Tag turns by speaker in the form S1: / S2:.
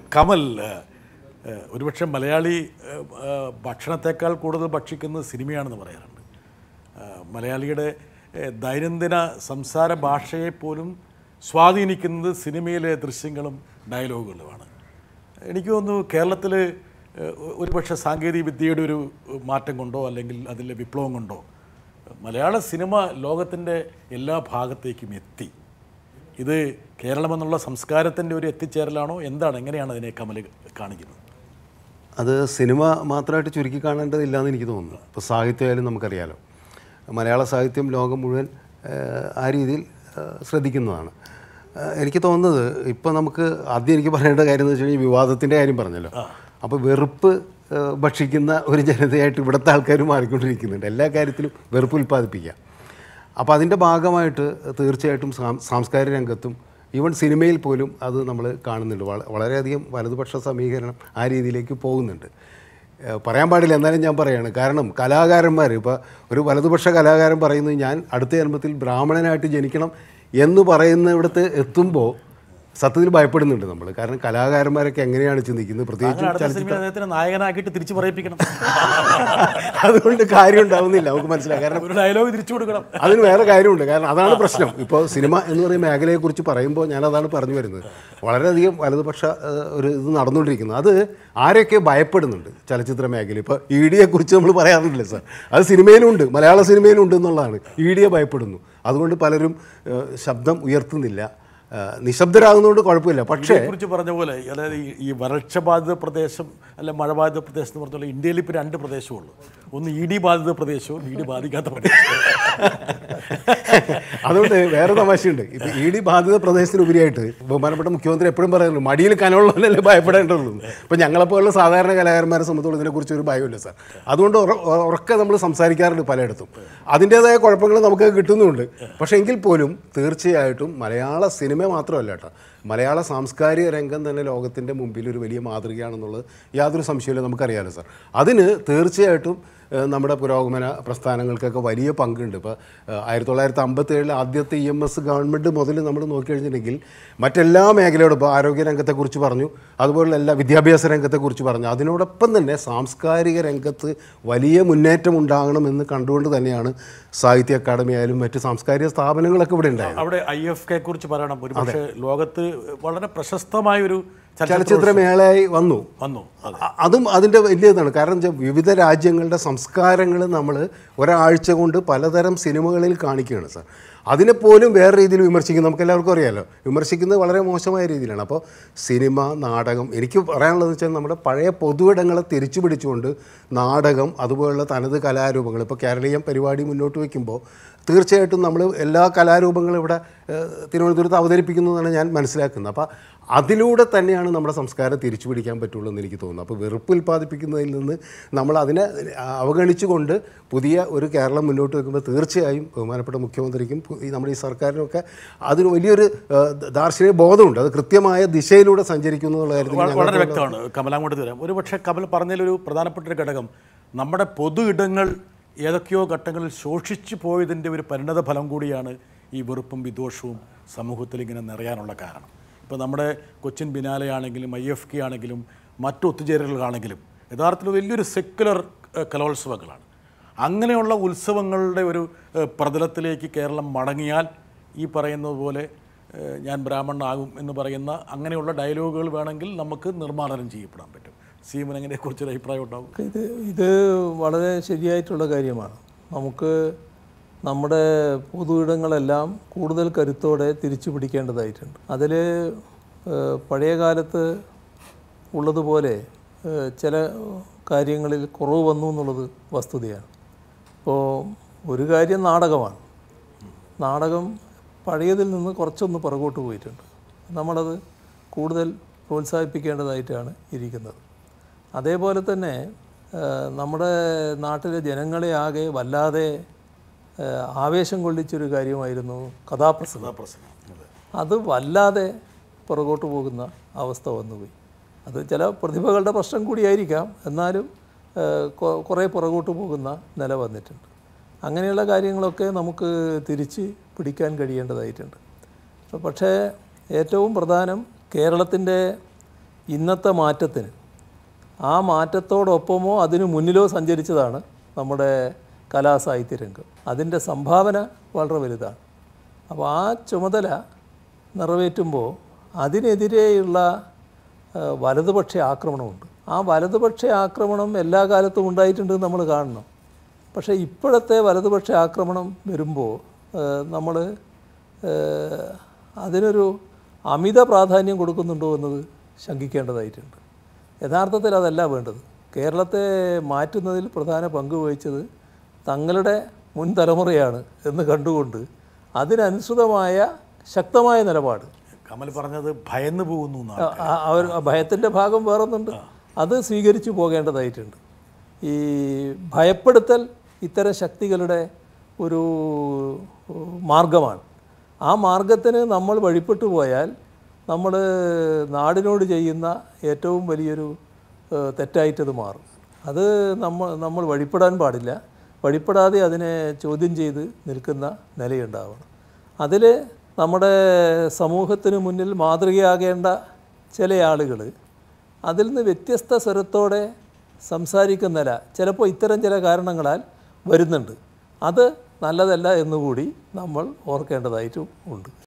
S1: കമൽ ഏഹ്, ഏഹ്, ഒരുപക്ഷെ മലയാളി ഏഹ്, ഏഹ്, ഭക്ഷണത്തെക്കാൾ കൂടുതൽ ഭക്ഷിക്കുന്നത് സിനിമയാണെന്ന് പറയാറുണ്ട് ഏഹ്, മലയാളിയുടെ ഏഹ്, ദൈനംദിന സംസാര ഭാഷയെ പോലും സ്വാധീനിക്കുന്നത് സിനിമയിലെ ദൃശ്യങ്ങളും ഡയലോഗുകളുമാണ് എനിക്ക് തോന്നുന്നു കേരളത്തിൽ ഒരുപക്ഷെ സാങ്കേതിക വിദ്യയുടെ ഒരു മാറ്റം കൊണ്ടോ അല്ലെങ്കിൽ അതിലെ വിപ്ലവം കൊണ്ടോ മലയാള സിനിമ ലോകത്തിൻ്റെ എല്ലാ ഭാഗത്തേക്കും എത്തി ഇത് കേരളമെന്നുള്ള സംസ്കാരത്തിൻ്റെ ഒരു എത്തിച്ചേരലാണോ എന്താണ് എങ്ങനെയാണ് അതിനെ കമൽ കാണിക്കുന്നത്
S2: അത് സിനിമ മാത്രമായിട്ട് ചുരുക്കി കാണേണ്ടതില്ല എന്ന് എനിക്ക് തോന്നുന്നു ഇപ്പോൾ സാഹിത്യമായാലും നമുക്കറിയാലോ മലയാള സാഹിത്യം ലോകം മുഴുവൻ ഏഹ്, ആ രീതിയിൽ ഏഹ്, ശ്രദ്ധിക്കുന്നതാണ് ഏഹ്, എനിക്ക് തോന്നുന്നത് ഇപ്പോൾ നമുക്ക് ആദ്യം എനിക്ക് പറയേണ്ട കാര്യം എന്ന് വെച്ച് കഴിഞ്ഞാൽ വിവാദത്തിൻ്റെ കാര്യം പറഞ്ഞല്ലോ അപ്പോൾ വെറുപ്പ് ഏഹ്, ഭക്ഷിക്കുന്ന ഒരു ജനതയായിട്ട് ഇവിടുത്തെ ആൾക്കാർ മാറിക്കൊണ്ടിരിക്കുന്നുണ്ട് എല്ലാ കാര്യത്തിലും വെറുപ്പ് ഉൽപ്പാദിപ്പിക്കുക അപ്പോൾ അതിൻ്റെ ഭാഗമായിട്ട് തീർച്ചയായിട്ടും സാം- സാംസ്കാരിക രംഗത്തും ഈവൻ സിനിമയിൽ പോലും അത് നമ്മൾ കാണുന്നുണ്ട് വള- വളരെയധികം വലതുപക്ഷ സമീകരണം ആ രീതിയിലേക്ക് പോകുന്നുണ്ട് ഏഹ് പറയാൻ പാടില്ല എന്നാലും ഞാൻ പറയാണ് കാരണം കലാകാരന്മാർ ഇപ്പോൾ ഒരു വലതുപക്ഷ കലാകാരൻ പറയുന്നത് ഞാൻ അടുത്ത ജന്മത്തിൽ ബ്രാഹ്മണനായിട്ട് ജനിക്കണം എന്ന് പറയുന്ന ഇവിടുത്തെ എത്തുമ്പോൾ സത്യത്തിൽ ഭയപ്പെടുന്നുണ്ട് നമ്മൾ കാരണം കലാകാരന്മാരൊക്കെ എങ്ങനെയാണ് ചിന്തിക്കുന്നത്
S1: അങ്ങനെ
S2: പ്രത്യേകിച്ചും
S1: അടുത്ത സിനിമ അദ്ദേഹത്തിന് നായകനാക്കിയിട്ട് തിരിച്ചു പറയിപ്പിക്കണം
S2: അതുകൊണ്ട് കാര്യം ഉണ്ടാവുന്നില്ല നമുക്ക് മനസ്സിലാക്കാം കാരണം
S1: ഒരു ഡയലോഗ് തിരിച്ചു കൊടുക്കണം
S2: അതിന് വേറെ കാര്യമുണ്ട് കാരണം അതാണ് പ്രശ്നം ഇപ്പോൾ സിനിമ എന്ന് പറയുന്ന മേഖലയെക്കുറിച്ച് പറയുമ്പോൾ ഞാൻ അതാണ് പറഞ്ഞു വരുന്നത് വളരെയധികം വലതുപക്ഷ ഏഹ്, ഒരു ഇത് നടന്നുകൊണ്ടിരിക്കുന്നത് അത് ആരെയൊക്കെ ഭയപ്പെടുന്നുണ്ട് ചലച്ചിത്ര മേഖല ഇപ്പോൾ ഇ ഡിയെക്കുറിച്ച് നമ്മൾ പറയാറുണ്ടല്ലോ സാർ അത് സിനിമയിലും ഉണ്ട് മലയാള സിനിമയിലും ഉണ്ട് എന്നുള്ളതാണ് ഇ ഡിയെ ഭയപ്പെടുന്നു അതുകൊണ്ട് പലരും ഏഹ്, ശബ്ദം ഉയർത്തുന്നില്ല ഏഹ്, നിശബ്ദരാകുന്നതുകൊണ്ട് കുഴപ്പമില്ല പക്ഷേ
S1: കുറിച്ച് പറഞ്ഞ പോലെ അതായത് ഈ- ഈ വരൾച്ച ബാധിത പ്രദേശം അല്ലെ മഴ ബാധിത പ്രദേശം എന്ന് പറഞ്ഞ പോലെ ഇന്ത്യയിൽ ഇപ്പോൾ രണ്ട് പ്രദേശമുള്ളൂ ഒന്ന് ഇ ഡി ബാധിത പ്രദേശവും ഇ ഡി ബാധിക്കാത്ത പ്രദേശവും
S2: അതുകൊണ്ട് വേറെ തമാശയുണ്ട് ഇപ്പൊ ഇ ഡി ബാധിത പ്രദേശത്തിനുപരിയായിട്ട് ബഹുമാനപ്പെട്ട മുഖ്യമന്ത്രി എപ്പോഴും പറയുന്നു മടിയിൽ കനമുള്ളവരല്ലേ ഭയപ്പെടേണ്ടതുള്ളൂ ഇപ്പൊ ഞങ്ങളെപ്പോലുള്ള സാധാരണ കലാകാരന്മാരെ സംബന്ധിച്ചോളം ഇതിനെക്കുറിച്ച് ഒരു ഭയമില്ല സാർ അതുകൊണ്ട് ഉറ- ഉറക്കെ നമ്മൾ സംസാരിക്കാറുണ്ട് പലയിടത്തും അതിൻ്റെതായ കുഴപ്പങ്ങൾ നമുക്ക് കിട്ടുന്നുണ്ട് പക്ഷേ എങ്കിൽ പോലും തീർച്ചയായിട്ടും മലയാള സിനിമ മാത്രമല്ല കേട്ടോ മലയാള സാംസ്കാരിക രംഗം തന്നെ ലോകത്തിൻ്റെ മുമ്പിൽ ഒരു വലിയ മാതൃകയാണെന്നുള്ളത് യാതൊരു സംശയമില്ല നമുക്കറിയാലോ സാർ അതിന് തീർച്ചയായിട്ടും ഏഹ് നമ്മുടെ പുരോഗമന പ്രസ്ഥാനങ്ങൾക്കൊക്കെ വലിയ പങ്കുണ്ട് ഇപ്പോൾ ആയിരത്തി തൊള്ളായിരത്തി അമ്പത്തി ഏഴിൽ ആദ്യത്തെ ഇ എം എസ് ഗവൺമെൻറ് മുതൽ നമ്മൾ നോക്കിക്കഴിഞ്ഞിട്ടുണ്ടെങ്കിൽ മറ്റെല്ലാ മേഖലയോടും ഇപ്പോൾ ആരോഗ്യ രംഗത്തെക്കുറിച്ച് പറഞ്ഞു അതുപോലുള്ള എല്ലാ വിദ്യാഭ്യാസ രംഗത്തെക്കുറിച്ച് പറഞ്ഞു അതിനോടൊപ്പം തന്നെ സാംസ്കാരിക രംഗത്ത് വലിയ മുന്നേറ്റം ഉണ്ടാകണമെന്ന് കണ്ടുകൊണ്ട് തന്നെയാണ് സാഹിത്യ അക്കാദമി ആയാലും മറ്റ് സാംസ്കാരിക സ്ഥാപനങ്ങളൊക്കെ ഇവിടെ ഉണ്ടായത്
S1: അവിടെ ഐ എഫ് കെ കുറിച്ച് പറയണം ഒരു പക്ഷേ ലോകത്ത് വളരെ പ്രശസ്തമായ ഒരു ചലച്ചിത്ര
S2: ചലച്ചിത്രമേളയായി വന്നു
S1: വന്നു അതെ
S2: അ- അതും അതിൻ്റെ വലിയ ഇതാണ് കാരണം വെച്ചാൽ വിവിധ രാജ്യങ്ങളുടെ സംസ്കാരങ്ങൾ നമ്മൾ ഒരാഴ്ച കൊണ്ട് പലതരം സിനിമകളിൽ കാണിക്കുകയാണ് സാർ അതിനെപ്പോലും വേറെ രീതിയിൽ വിമർശിക്കും നമുക്ക് എല്ലാവർക്കും അറിയാമല്ലോ വിമർശിക്കുന്നത് വളരെ മോശമായ രീതിയിലാണ് അപ്പോൾ സിനിമ നാടകം എനിക്ക് പറയാനുള്ളത് വെച്ചാൽ നമ്മുടെ പഴയ പൊതുവിടങ്ങളെ തിരിച്ചു പിടിച്ചുകൊണ്ട് നാടകം അതുപോലുള്ള തനത് കലാരൂപങ്ങൾ ഇപ്പോൾ കേരളീയം പരിപാടി മുന്നോട്ട് വയ്ക്കുമ്പോൾ തീർച്ചയായിട്ടും നമ്മൾ എല്ലാ കലാരൂപങ്ങളും ഇവിടെ ഏഹ്, തിരുവനന്തപുരത്ത് അവതരിപ്പിക്കുന്നതാണ് ഞാൻ മനസ്സിലാക്കുന്നത് അപ്പോൾ അതിലൂടെ തന്നെയാണ് നമ്മുടെ സംസ്കാരം തിരിച്ചു പിടിക്കാൻ പറ്റുള്ളൂ എന്ന് എനിക്ക് തോന്നുന്നു അപ്പോൾ വെറുപ്പ് ഉൽപ്പാദിപ്പിക്കുന്നതിൽ നിന്ന് നമ്മൾ അതിനെ അവഗണിച്ചുകൊണ്ട് പുതിയ ഒരു കേരളം മുന്നോട്ട് വെക്കുമ്പോൾ തീർച്ചയായും ബഹുമാനപ്പെട്ട മുഖ്യമന്ത്രിക്കും പു- ഈ നമ്മുടെ ഈ സർക്കാരിനൊക്കെ അതിന് വലിയൊരു ഏഹ്, ദാർശനിക ബോധമുണ്ട് അത് കൃത്യമായ ദിശയിലൂടെ സഞ്ചരിക്കുന്നു എന്നുള്ള കാര്യത്തിൽ
S1: വ-
S2: ഞങ്ങൾ
S1: വളരെ വ്യക്തമാണ് കമൽ അങ്ങോട്ട് തരാം ഒരു പക്ഷേ കമൽ പറഞ്ഞതിലൊരു പ്രധാനപ്പെട്ട ഒരു ഘടകം നമ്മുടെ പൊതു ഇടങ്ങൾ ഏതൊക്കെയോ ഘട്ടങ്ങളിൽ ശോഷിച്ചു പോയതിൻ്റെ ഒരു പരിണത ഫലം കൂടിയാണ് ഈ വെറുപ്പും വിദ്വേഷവും സമൂഹത്തിൽ ഇങ്ങനെ നിറയാനുള്ള കാരണം ഇപ്പോൾ നമ്മുടെ കൊച്ചിൻ ബിനാലയാണെങ്കിലും ഐ എഫ് കെ ആണെങ്കിലും മറ്റു ഒത്തുചേരലുകളാണെങ്കിലും യഥാർത്ഥത്തിൽ വലിയൊരു സെക്കുലർ ഏഹ്, കലോത്സവങ്ങളാണ് അങ്ങനെയുള്ള ഉത്സവങ്ങളുടെ ഒരു ഏഹ്, പ്രതലത്തിലേക്ക് കേരളം മടങ്ങിയാൽ ഈ പറയുന്നത് പോലെ ഏഹ്, ഞാൻ ബ്രാഹ്മണനാകും എന്ന് പറയുന്ന അങ്ങനെയുള്ള ഡയലോഗുകൾ വേണമെങ്കിൽ നമുക്ക് നിർമ്മാർജ്ജനം ചെയ്യപ്പെടാൻ പറ്റും സീമൻ എങ്ങനെ കുറിച്ചൊരു അഭിപ്രായം ഉണ്ടാവും
S3: ഇത് ഇത് വളരെ ശരിയായിട്ടുള്ള കാര്യമാണ് നമുക്ക് നമ്മുടെ പൊതു ഇടങ്ങളെല്ലാം കൂടുതൽ കരുത്തോടെ തിരിച്ചു പിടിക്കേണ്ടതായിട്ടുണ്ട് അതിൽ പഴയ കാലത്ത് ഉള്ളതുപോലെ ഏഹ്, ചില കാര്യങ്ങളിൽ കുറവ് വന്നു എന്നുള്ളത് വസ്തുതയാണ് ഇപ്പോൾ ഒരു കാര്യം നാടകമാണ് നാടകം പഴയതിൽ നിന്ന് കുറച്ചൊന്ന് പുറകോട്ട് പോയിട്ടുണ്ട് നമ്മളത് കൂടുതൽ പ്രോത്സാഹിപ്പിക്കേണ്ടതായിട്ടാണ് ഇരിക്കുന്നത് അതേപോലെ തന്നെ ആ, നമ്മുടെ നാട്ടിലെ ജനങ്ങളെ ആകെ വല്ലാതെ ആ, ആവേശം കൊള്ളിച്ചൊരു കാര്യമായിരുന്നു കഥാപ്രസംഗം
S1: പ്രസംഗം അതെ
S3: അത് വല്ലാതെ പുറകോട്ട് പോകുന്ന അവസ്ഥ വന്നുപോയി അത് ചില പ്രതിഭകളുടെ പ്രശ്നം കൂടിയായിരിക്കാം എന്നാലും ആ, കൊ- കുറേ പുറകോട്ട് പോകുന്ന നില വന്നിട്ടുണ്ട് അങ്ങനെയുള്ള കാര്യങ്ങളൊക്കെ നമുക്ക് തിരിച്ച് പിടിക്കാൻ കഴിയേണ്ടതായിട്ടുണ്ട് പക്ഷേ ഏറ്റവും പ്രധാനം കേരളത്തിൻ്റെ ഇന്നത്തെ മാറ്റത്തിന് ആ മാറ്റത്തോടൊപ്പമോ അതിനു മുന്നിലോ സഞ്ചരിച്ചതാണ് നമ്മുടെ കലാസാഹിത്യ രംഗം അതിൻ്റെ സംഭാവന വളരെ വലുതാണ് അപ്പോൾ ആ ചുമതല നിറവേറ്റുമ്പോൾ അതിനെതിരെയുള്ള ആ, വലതുപക്ഷ ആക്രമണമുണ്ട് ആ വലതുപക്ഷ ആക്രമണം എല്ലാ കാലത്തും ഉണ്ടായിട്ടുണ്ടെന്ന് നമ്മൾ കാണണം പക്ഷേ ഇപ്പോഴത്തെ വലതുപക്ഷ ആക്രമണം വരുമ്പോൾ നമ്മൾ അതിനൊരു അമിത പ്രാധാന്യം കൊടുക്കുന്നുണ്ടോ എന്നത് ശങ്കിക്കേണ്ടതായിട്ടുണ്ട് യഥാർത്ഥത്തിൽ അതല്ല വേണ്ടത് കേരളത്തെ മാറ്റുന്നതിൽ പ്രധാന പങ്ക് വഹിച്ചത് തങ്ങളുടെ മുൻ തലമുറയാണ് എന്ന് കണ്ടുകൊണ്ട് അതിനനുസൃതമായ ശക്തമായ നിലപാട്
S1: കമൽ പറഞ്ഞത് ഭയന്നു പോകുന്നു എന്നാണ്
S3: ആ- ആ- അവർ ആ ഭയത്തിൻ്റെ ഭാഗം വേറൊന്നുണ്ട് അത് സ്വീകരിച്ചു പോകേണ്ടതായിട്ടുണ്ട് ഈ ഭയപ്പെടുത്തൽ ഇത്തരം ശക്തികളുടെ ഒരു ഉം, മാർഗമാണ് ആ മാർഗത്തിന് നമ്മൾ വഴിപ്പെട്ടു പോയാൽ നമ്മൾ നാടിനോട് ചെയ്യുന്ന ഏറ്റവും വലിയൊരു ഏഹ്, തെറ്റായിട്ടത് മാറും അത് നമ്മൾ നമ്മൾ വഴിപ്പെടാൻ പാടില്ല വഴിപ്പെടാതെ അതിനെ ചോദ്യം ചെയ്ത് നിൽക്കുന്ന നിലയുണ്ടാവണം അതിൽ നമ്മുടെ സമൂഹത്തിന് മുന്നിൽ മാതൃകയാകേണ്ട ചില ആളുകൾ അതിൽ നിന്ന് വ്യത്യസ്ത സ്വരത്തോടെ സംസാരിക്കുന്ന നില ചിലപ്പോൾ ഇത്തരം ചില കാരണങ്ങളാൽ വരുന്നുണ്ട് അത് നല്ലതല്ല എന്നുകൂടി നമ്മൾ ഓർക്കേണ്ടതായിട്ടും ഉണ്ട്